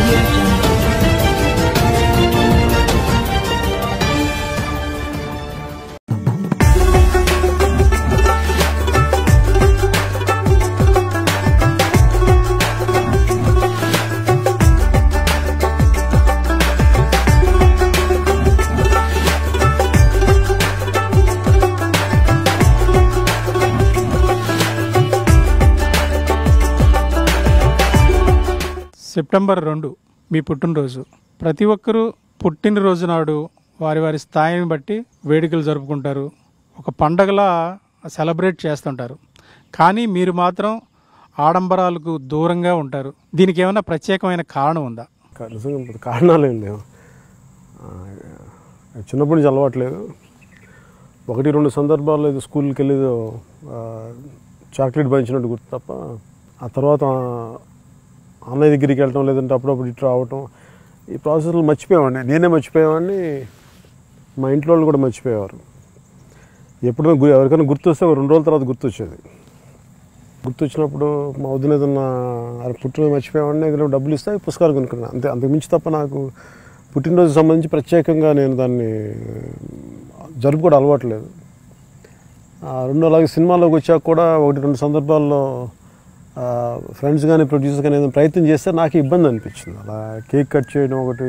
audio jungle. September రెండు మీ పుట్టినరోజు ప్రతి ఒక్కరూ పుట్టినరోజు నాడు వారి వారి స్థాయిని బట్టి వేడుకలు జరుపుకుంటారు ఒక పండగలా సెలబ్రేట్ చేస్తుంటారు కానీ మీరు మాత్రం ఆడంబరాలకు దూరంగా ఉంటారు దీనికి ఏమైనా ప్రత్యేకమైన కారణం ఉందా కా- నిజంగా పెద్ద కారణాలు ఏం లేవు ఆ, చిన్నప్పటి నుంచి అలవాట్లేదు ఒకటి రెండు సందర్భాల్లో ఇది స్కూల్కి వెళ్ళి ఏదో, ఆ, చాక్లెట్ పంచినట్టు గుర్తు తప్ప ఆ తర్వాత అన్నయ్య దగ్గరికి వెళ్ళటం లేదంటే అప్పుడప్పుడు ఇటు రావటం ఈ ప్రాసెస్లో మర్చిపోయేవాడిని నేనే మర్చిపోయేవాడిని మా ఇంట్లో వాళ్ళు కూడా మర్చిపోయేవారు ఎప్పుడైనా గు- ఎవరికైనా గుర్తొస్తే ఒక రెండు రోజుల తర్వాత గుర్తొచ్చేది గుర్తొచ్చినప్పుడు మా వదిన ఏదన్నా అరే పుట్టినరోజు మర్చిపోయామని ఏదైనా డబ్బులు ఇస్తే అవి పుస్తకాలు కొనుక్కున్నాను అంతే అంతకు మించి తప్ప నాకు పుట్టినరోజు సంబంధించి ప్రత్యేకంగా నేను దాన్ని జరుపుకోవడం అలవాటు లేదు ఆ, రెండో అలాగే సినిమాలోకి వచ్చాక కూడా ఒకటి రెండు సందర్భాల్లో ఫ్రెండ్స్ కానీ ప్రొడ్యూసర్ కానీ ఏదైనా ప్రయత్నం చేస్తే నాకు ఇబ్బంది అనిపించింది అలా కేక్ కట్ చేయడం ఒకటి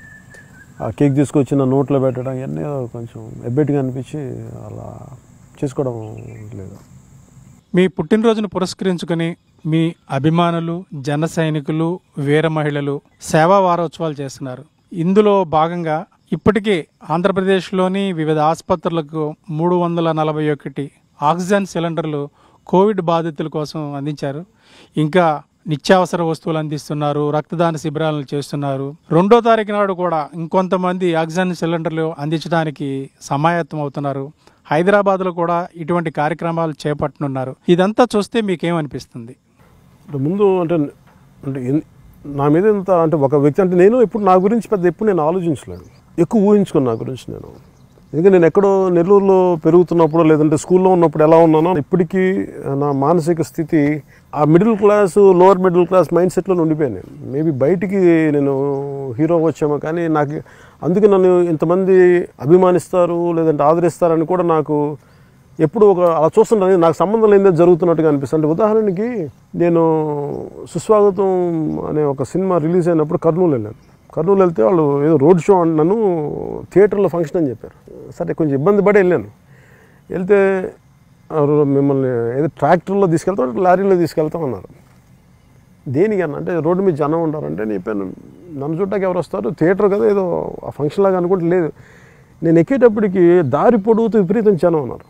ఆ కేక్ తీసుకొచ్చి నా నోట్లో పెట్టడం ఇవన్నీ కొంచెం ఎబ్బెట్గా అనిపించి అలా చేసుకోవడం లేదు మీ పుట్టినరోజును పురస్కరించుకొని మీ అభిమానులు జన సైనికులు వీర మహిళలు సేవా వారోత్సవాలు చేస్తున్నారు ఇందులో భాగంగా ఇప్పటికే ఆంధ్రప్రదేశ్లోని వివిధ ఆసుపత్రులకు మూడు వందల నలభై ఒకటి ఆక్సిజన్ సిలిండర్లు కోవిడ్ బాధితుల కోసం అందించారు ఇంకా నిత్యావసర వస్తువులు అందిస్తున్నారు రక్తదాన శిబిరాలను చేస్తున్నారు రెండో తారీఖు నాడు కూడా ఇంకొంతమంది ఆక్సిజన్ సిలిండర్లు అందించడానికి సమాయత్తం అవుతున్నారు హైదరాబాద్లో కూడా ఇటువంటి కార్యక్రమాలు చేపట్టనున్నారు ఇదంతా చూస్తే మీకేమనిపిస్తుంది అంటే ముందు అంటే అంటే ఎన్- నా మీద ఇంత అంటే ఒక వ్యక్తి అంటే నేను ఇప్పుడు నా గురించి పెద్ద ఎప్పుడు నేను ఆలోచించలేదు ఎక్కువ ఊహించుకుని నా గురించి నేను ఎందుకంటే నేను ఎక్కడో నెల్లూరులో పెరుగుతున్నప్పుడు లేదంటే స్కూల్లో ఉన్నప్పుడు ఎలా ఉన్నానో ఇప్పటికీ నా మానసిక స్థితి ఆ middle class lower middle class mind సెట్లో ఉండిపోయాను నేను మేబీ బయటికి నేను హీరో వచ్చామో కానీ నాకు అందుకే నన్ను ఇంతమంది అభిమానిస్తారు లేదంటే ఆదరిస్తారని కూడా నాకు ఎప్పుడు ఒక అలా చూస్తుంటాను నాకు సంబంధం లేనిదే జరుగుతున్నట్టుగా అనిపిస్తుంది అంటే ఉదాహరణకి నేను సుస్వాగతం అనే ఒక సినిమా రిలీజ్ అయినప్పుడు కర్నూలు వెళ్ళాను కర్నూలు వెళ్తే వాళ్ళు ఏదో రోడ్ షో నన్ను థియేటర్లో ఫంక్షన్ అని చెప్పారు సరే కొంచెం ఇబ్బంది పడి వెళ్ళాను వెళ్తే ఆ రో- మిమ్మల్ని ఏదో ట్రాక్టర్లో తీసుకెళ్తాం లారీలో తీసుకెళ్తాం అన్నారు దేనికన్నా అంటే రోడ్డు మీద జనం ఉంటారంటే నీ పేరు నన్ను చూడటానికి ఎవరు వస్తారు థియేటర్ కదా ఏదో ఆ ఫంక్షన్ లాగా అనుకుంటే లేదు నేను ఎక్కేటప్పటికి దారి పొడుగుతూ విపరీతం జనం ఉన్నారు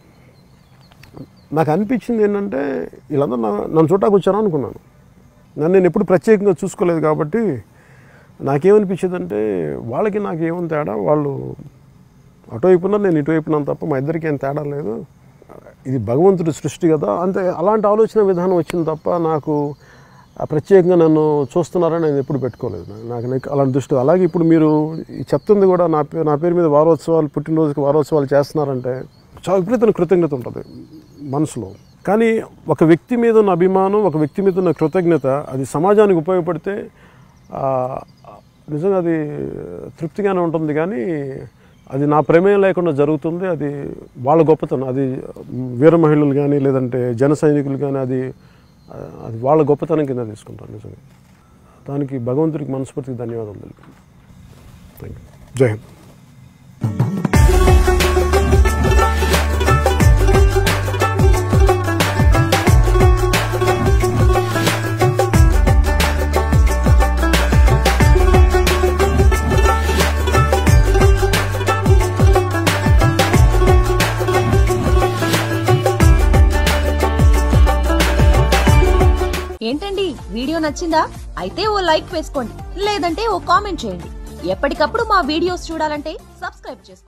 నాకు అనిపించింది ఏంటంటే వీళ్ళందరూ నా- నన్ను చూడటానికి వచ్చారు అనుకున్నాను నన్ను నేను ఎప్పుడు ప్రత్యేకంగా చూసుకోలేదు కాబట్టి నాకేమనిపించింది అంటే వాళ్ళకి నాకు ఏమని తేడా వాళ్ళు అటువైపు ఉన్నారు నేను ఇటువైపు ఉన్నాను తప్ప మా ఇద్దరికి ఏం తేడా లేదు ఇది భగవంతుడి సృష్టి కదా అంతే అలాంటి ఆలోచన విధానం వచ్చింది తప్ప నాకు ఆ ప్రత్యేకంగా నన్ను చూస్తున్నారని నేను ఎప్పుడు పెట్టుకోలేదు నాకు- నాకు నాకు అలాంటి దృష్టి అలాగే ఇప్పుడు మీరు ఈ చెప్తుంది కూడా నా పేరు నా పేరు మీద వారోత్సవాలు పుట్టినరోజుకి వారోత్సవాలు చేస్తున్నారంటే చాలా విపరీతమైన కృతజ్ఞత ఉంటుంది మనసులో కానీ ఒక వ్యక్తి మీద ఉన్న అభిమానం ఒక వ్యక్తి మీద ఉన్న కృతజ్ఞత అది సమాజానికి ఉపయోగపడితే ఆ, నిజంగా అది తృప్తిగానే ఉంటుంది కానీ అది నా ప్రమేయం లేకుండా జరుగుతుంది అది వాళ్ళ గొప్పతనం అది వీర మహిళలు కానీ లేదంటే జన సైనికులు కానీ అది ఆ, అది వాళ్ళ గొప్పతనం కింద తీసుకుంటాను నిజంగా దానికి భగవంతుడికి మనస్ఫూర్తికి ధన్యవాదాలు తెలుపు థ్యాంక్ యూ జై హింద్ ఏంటండి వీడియో నచ్చిందా అయితే ఓ లైక్ వేసుకోండి లేదంటే ఓ కామెంట్ చేయండి ఎప్పటికప్పుడు మా వీడియోస్ చూడాలంటే సబ్స్క్రైబ్ చేసుకోండి